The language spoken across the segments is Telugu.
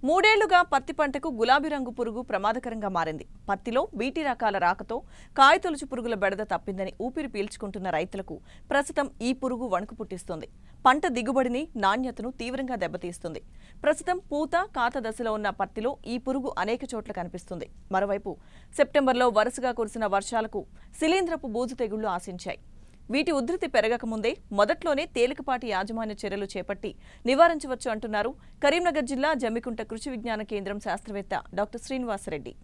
మూడేళ్లుగా పత్తి పంటకు గులాబీ రంగు పురుగు ప్రమాదకరంగా మారింది పత్తిలో బీటీ రకాల రాకతో కాయతొలుచు పురుగుల బెడద తప్పిందని ఊపిరి పీల్చుకుంటున్న రైతులకు ప్రస్తుతం ఈ పురుగు వణుకు పుట్టిస్తుంది పంట దిగుబడిని నాణ్యతను తీవ్రంగా దెబ్బతీస్తుంది ప్రస్తుతం పూత కాత దశలో ఉన్న పత్తిలో ఈ పురుగు అనేక చోట్ల కనిపిస్తుంది మరోవైపు సెప్టెంబర్లో వరుసగా కురిసిన వర్షాలకు శిలీంధ్రపు బూజు తెగుళ్లు ఆశించాయి వీటి ఉధృతి పెరగకముందే మొదట్లోనే తేలికపాటి యాజమాన్య చర్యలు చేపట్టి నివారించవచ్చు అంటున్నారు కరీంనగర్ జిల్లా జమ్మికుంట కృషి విజ్ఞాన కేంద్రం శాస్త్రవేత్త డాక్టర్ శ్రీనివాసరెడ్డి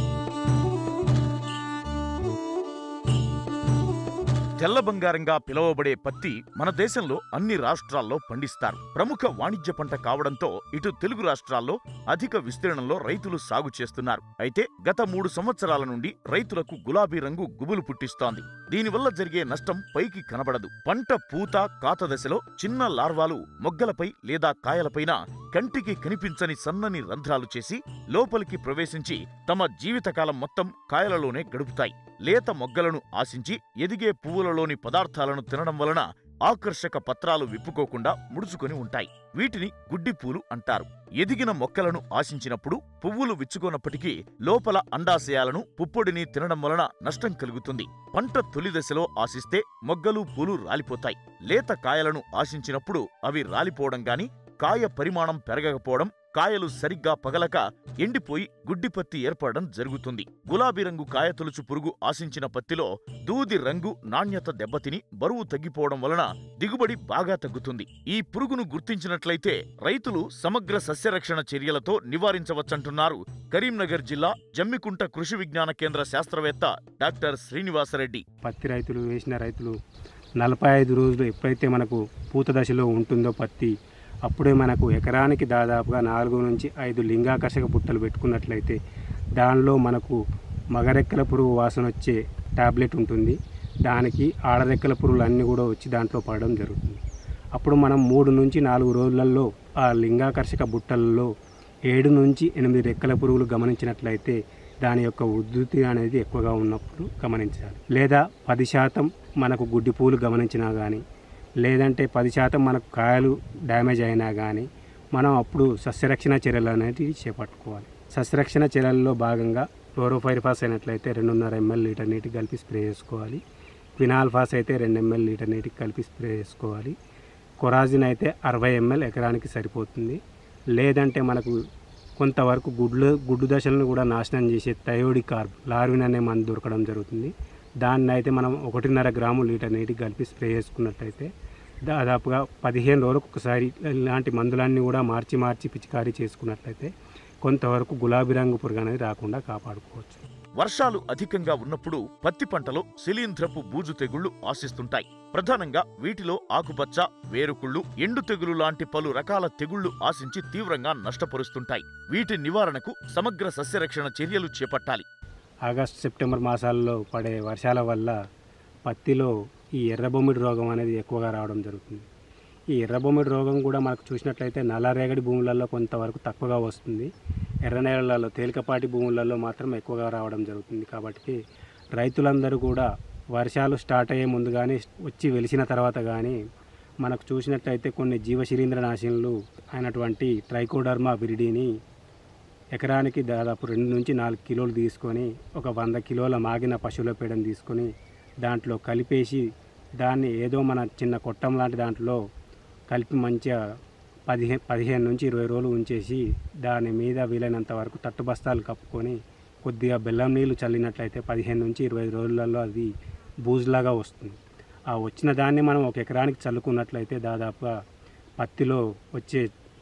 తెల్ల బంగారంగా పిలువబడే పత్తి మన దేశంలో అన్ని రాష్ట్రాల్లో పండిస్తారు ప్రముఖ వాణిజ్య పంట కావడంతో ఇటు తెలుగు రాష్ట్రాల్లో అధిక విస్తీర్ణంలో రైతులు సాగు చేస్తున్నారు అయితే గత మూడు సంవత్సరాల నుండి రైతులకు గులాబీ రంగు గుబులు పుట్టిస్తోంది దీనివల్ల జరిగే నష్టం పైకి కనబడదు పంట పూత కాత దశలో చిన్న లార్వాలు మొగ్గలపై లేదా కాయలపైన కంటికి కనిపించని సన్నని రంధ్రాలు చేసి లోపలికి ప్రవేశించి తమ జీవితకాలం మొత్తం కాయలలోనే గడుపుతాయి లేత మొగ్గలను ఆశించి ఎదిగే పువ్వులలోని పదార్థాలను తినడం వలన ఆకర్షక పత్రాలు విప్పుకోకుండా ముడుచుకొని ఉంటాయి వీటిని గుడ్డి పూలు అంటారు ఎదిగిన మొక్కలను ఆశించినప్పుడు పువ్వులు విచ్చుకోనప్పటికీ లోపల అండాశయాలను పుప్పొడిని తినడం వలన నష్టం కలుగుతుంది పంట తొలి దశలో ఆశిస్తే మొగ్గలు పూలు రాలిపోతాయి లేత కాయలను ఆశించినప్పుడు అవి రాలిపోవడం గాని కాయ పరిమాణం పెరగకపోవడం కాయలు సరిగ్గా పగలక ఎండిపోయి గుడ్డిపత్తి ఏర్పడడం జరుగుతుంది గులాబీ రంగు కాయతొలుచు పురుగు ఆశించిన పత్తిలో దూది రంగు నాణ్యత దెబ్బతిని బరువు తగ్గిపోవడం వలన దిగుబడి బాగా తగ్గుతుంది ఈ పురుగును గుర్తించినట్లయితే రైతులు సమగ్ర సస్యరక్షణ చర్యలతో నివారించవచ్చంటున్నారు కరీంనగర్ జిల్లా జమ్మికుంట కృషి విజ్ఞాన కేంద్ర శాస్త్రవేత్త డాక్టర్ శ్రీనివాసరెడ్డి పత్తి రైతులు వేసిన రైతులు నలభై ఐదు రోజులు ఎప్పుడైతే మనకు పూత దశలో ఉంటుందో పత్తి అప్పుడే మనకు ఎకరానికి దాదాపుగా నాలుగు నుంచి ఐదు లింగాకర్షక బుట్టలు పెట్టుకున్నట్లయితే దానిలో మనకు మగరెక్కల పురుగు వాసన వచ్చే టాబ్లెట్ ఉంటుంది దానికి ఆడరెక్కల పురుగులు అన్నీ కూడా వచ్చి దాంట్లో పడడం జరుగుతుంది అప్పుడు మనం మూడు నుంచి నాలుగు రోజులలో ఆ లింగాకర్షక బుట్టలలో ఏడు నుంచి ఎనిమిది రెక్కల పురుగులు గమనించినట్లయితే దాని యొక్క ఉధృతి అనేది ఎక్కువగా ఉన్నప్పుడు గమనించాలి లేదా పది శాతం మనకు గుడ్డి పూలు గమనించినా కానీ లేదంటే పది శాతం మనకు కాయలు డ్యామేజ్ అయినా కానీ మనం అప్పుడు సస్యరక్షణ చర్యలు అనేటివి చేపట్టుకోవాలి సస్యరక్షణ చర్యల్లో భాగంగా క్లోరోఫైరిఫాస్ అయినట్లయితే రెండున్నర ఎంఎల్ లీటర్ నీటికి కలిపి స్ప్రే చేసుకోవాలి క్వినాల్ఫాస్ అయితే రెండు ఎంఎల్ లీటర్ నీటికి కలిపి స్ప్రే చేసుకోవాలి కొరాజిన్ అయితే అరవై ఎంఎల్ ఎకరానికి సరిపోతుంది లేదంటే మనకు కొంతవరకు గుడ్లు గుడ్డు దశలను కూడా నాశనం చేసే థయోడి కార్బ్ లార్విన్ అనే మందు దొరకడం జరుగుతుంది దాన్ని అయితే మనం ఒకటిన్నర గ్రాము లీటర్ నీటికి కలిపి స్ప్రే చేసుకున్నట్టయితే దాదాపుగా పదిహేను రోజులకు ఒకసారి ఇలాంటి మందులన్నీ కూడా మార్చి మార్చి పిచికారీ చేసుకున్నట్లయితే కొంతవరకు గులాబీ రంగు పురుగు అనేది రాకుండా కాపాడుకోవచ్చు వర్షాలు అధికంగా ఉన్నప్పుడు పత్తి పంటలో శిలీంధ్రపు బూజు తెగుళ్లు ఆశిస్తుంటాయి ప్రధానంగా వీటిలో ఆకుపచ్చ వేరుకుళ్ళు ఎండు తెగులు లాంటి పలు రకాల తెగుళ్లు ఆశించి తీవ్రంగా నష్టపరుస్తుంటాయి వీటి నివారణకు సమగ్ర సస్యరక్షణ చర్యలు చేపట్టాలి ఆగస్ట్ సెప్టెంబర్ మాసాల్లో పడే వర్షాల వల్ల పత్తిలో ఈ ఎర్రబొమ్మిడి రోగం అనేది ఎక్కువగా రావడం జరుగుతుంది ఈ ఎర్రబొమ్మిడి రోగం కూడా మనకు చూసినట్లయితే నల్లరేగడి భూములలో కొంతవరకు తక్కువగా వస్తుంది ఎర్ర నేలలలో తేలికపాటి భూములలో మాత్రం ఎక్కువగా రావడం జరుగుతుంది కాబట్టి రైతులందరూ కూడా వర్షాలు స్టార్ట్ అయ్యే ముందు కానీ వచ్చి వెలిసిన తర్వాత కానీ మనకు చూసినట్లయితే కొన్ని జీవశిలీంద్ర నాశనలు అయినటువంటి ట్రైకోడర్మా విరిడిని ఎకరానికి దాదాపు రెండు నుంచి నాలుగు కిలోలు తీసుకొని ఒక వంద కిలోల మాగిన పశువుల పేడను తీసుకొని దాంట్లో కలిపేసి దాన్ని ఏదో మన చిన్న కొట్టం లాంటి దాంట్లో కలిపి మంచిగా పదిహేను పదిహేను నుంచి ఇరవై రోజులు ఉంచేసి దాని మీద వీలైనంత వరకు తట్టు బస్తాలు కప్పుకొని కొద్దిగా బెల్లం నీళ్ళు చల్లినట్లయితే పదిహేను నుంచి ఇరవై రోజులలో అది బూజులాగా వస్తుంది ఆ వచ్చిన దాన్ని మనం ఒక ఎకరానికి చల్లుకున్నట్లయితే దాదాపుగా పత్తిలో వచ్చే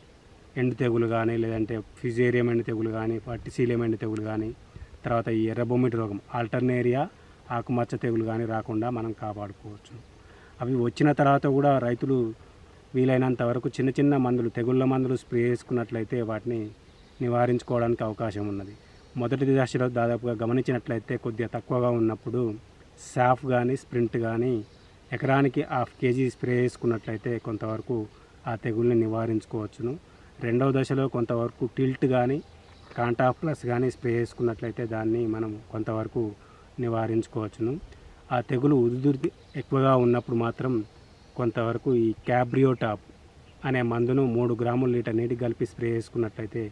ఎండు తెగులు కానీ లేదంటే ఫిజేరియం ఎండు తెగులు కానీ పట్టిసీలియం ఎండు తెగులు కానీ తర్వాత ఈ ఎర్రబొమ్మిటి రోగం ఆల్టర్నేరియా ఆకుమచ్చ తెగులు కానీ రాకుండా మనం కాపాడుకోవచ్చు అవి వచ్చిన తర్వాత కూడా రైతులు వీలైనంత వరకు చిన్న చిన్న మందులు తెగుళ్ళ మందులు స్ప్రే చేసుకున్నట్లయితే వాటిని నివారించుకోవడానికి అవకాశం ఉన్నది మొదటి దశలో దాదాపుగా గమనించినట్లయితే కొద్దిగా తక్కువగా ఉన్నప్పుడు సాఫ్ కానీ స్ప్రింట్ కానీ ఎకరానికి హాఫ్ కేజీ స్ప్రే చేసుకున్నట్లయితే కొంతవరకు ఆ తెగుల్ని నివారించుకోవచ్చును రెండవ దశలో కొంతవరకు టిల్ట్ కానీ కాంటాఫ్ ప్లస్ కానీ స్ప్రే చేసుకున్నట్లయితే దాన్ని మనం కొంతవరకు నివారించుకోవచ్చును ఆ తెగులు ఉధృతి ఎక్కువగా ఉన్నప్పుడు మాత్రం కొంతవరకు ఈ క్యాబ్రియోటాప్ అనే మందును మూడు గ్రాముల లీటర్ నీటికి కలిపి స్ప్రే చేసుకున్నట్లయితే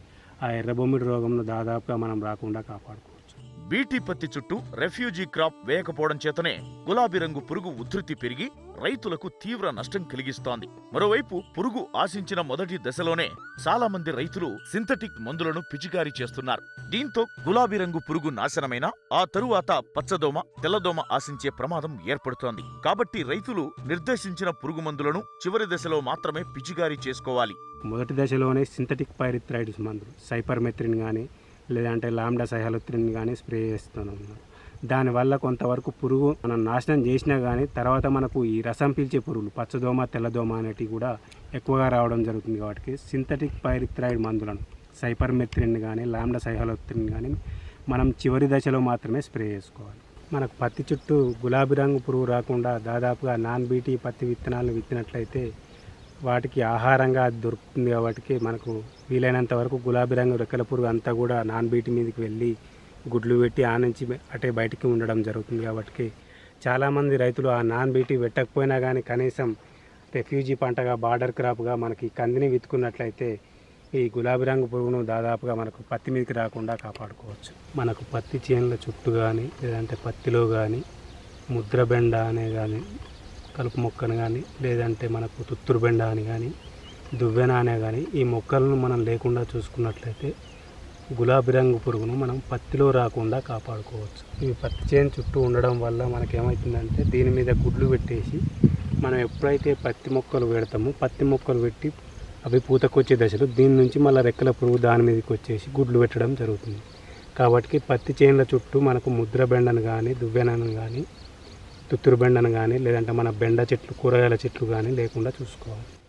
ఆ ఎర్రబొమ్మిడి రోగంను దాదాపుగా మనం రాకుండా కాపాడుకోవచ్చు బీటీ పత్తి చుట్టూ రెఫ్యూజీ క్రాప్ వేయకపోవడం చేతనే గులాబీ రంగు పురుగు ఉధృతి పెరిగి రైతులకు తీవ్ర నష్టం కలిగిస్తోంది మరోవైపు పురుగు ఆశించిన మొదటి దశలోనే చాలా మంది రైతులు సింథటిక్ మందులను పిచికారీ చేస్తున్నారు దీంతో గులాబీ రంగు పురుగు నాశనమైన ఆ తరువాత పచ్చదోమ తెల్లదోమ ఆశించే ప్రమాదం ఏర్పడుతోంది కాబట్టి రైతులు నిర్దేశించిన పురుగు మందులను చివరి దశలో మాత్రమే పిచికారీ చేసుకోవాలి మొదటి దశలోనే సింథటిక్ పైరిథ్రైడ్స్ మందులు సైపర్మెత్రిన్ కానీ లేదంటే లాండా సైహలోత్రిన్ కానీ స్ప్రే చేస్తున్నాం దానివల్ల కొంతవరకు పురుగు మనం నాశనం చేసినా కానీ తర్వాత మనకు ఈ రసం పీల్చే పురుగులు పచ్చదోమ తెల్లదోమ అనేటివి కూడా ఎక్కువగా రావడం జరుగుతుంది కాబట్టి సింథటిక్ పైరిథ్రైడ్ మందులను సైపర్మెత్రిన్ కానీ లాండా సైహలోత్రిన్ కానీ మనం చివరి దశలో మాత్రమే స్ప్రే చేసుకోవాలి మనకు పత్తి చుట్టూ గులాబీ రంగు పురుగు రాకుండా దాదాపుగా నాన్ బీటీ పత్తి విత్తనాలను విత్తినట్లయితే వాటికి ఆహారంగా అది దొరుకుతుంది కాబట్టి మనకు వీలైనంత వరకు గులాబీ రంగు రెక్కల పురుగు అంతా కూడా నాన్ బీటీ మీదకి వెళ్ళి గుడ్లు పెట్టి ఆ నుంచి బ- అటే బయటికి ఉండడం జరుగుతుంది కాబట్టి చాలామంది రైతులు ఆ నాన్ బీటీ పెట్టకపోయినా కానీ కనీసం రెఫ్యూజీ పంటగా బార్డర్ క్రాప్గా మనకి కందిని విత్తుకున్నట్లయితే ఈ గులాబీ రంగు పురుగును దాదాపుగా మనకు పత్తి మీదకి రాకుండా కాపాడుకోవచ్చు మనకు పత్తి చేనుల చుట్టూ కానీ లేదంటే పత్తిలో కానీ ముద్రబెండ అనే కానీ కలుపు మొక్కను కానీ లేదంటే మనకు తుత్తూరు బెండ అని కానీ దువ్వెన అనే కానీ ఈ మొక్కలను మనం లేకుండా చూసుకున్నట్లయితే గులాబీ రంగు పురుగును మనం పత్తిలో రాకుండా కాపాడుకోవచ్చు ఇవి పత్తి చేను చుట్టూ ఉండడం వల్ల మనకి ఏమవుతుందంటే దీని మీద గుడ్లు పెట్టేసి మనం ఎప్పుడైతే పత్తి మొక్కలు పెడతామో పత్తి మొక్కలు పెట్టి అవి పూతకొచ్చే దశలో దీని నుంచి మళ్ళీ రెక్కల పురుగు దాని మీదకి వచ్చేసి గుడ్లు పెట్టడం జరుగుతుంది కాబట్టి పత్తి చేనుల చుట్టూ మనకు ముద్ర బెండను కానీ దువ్వెనను కానీ తుత్తూరు బెండను కానీ లేదంటే మన బెండ చెట్లు కూరగాయల చెట్లు కానీ లేకుండా చూసుకోవాలి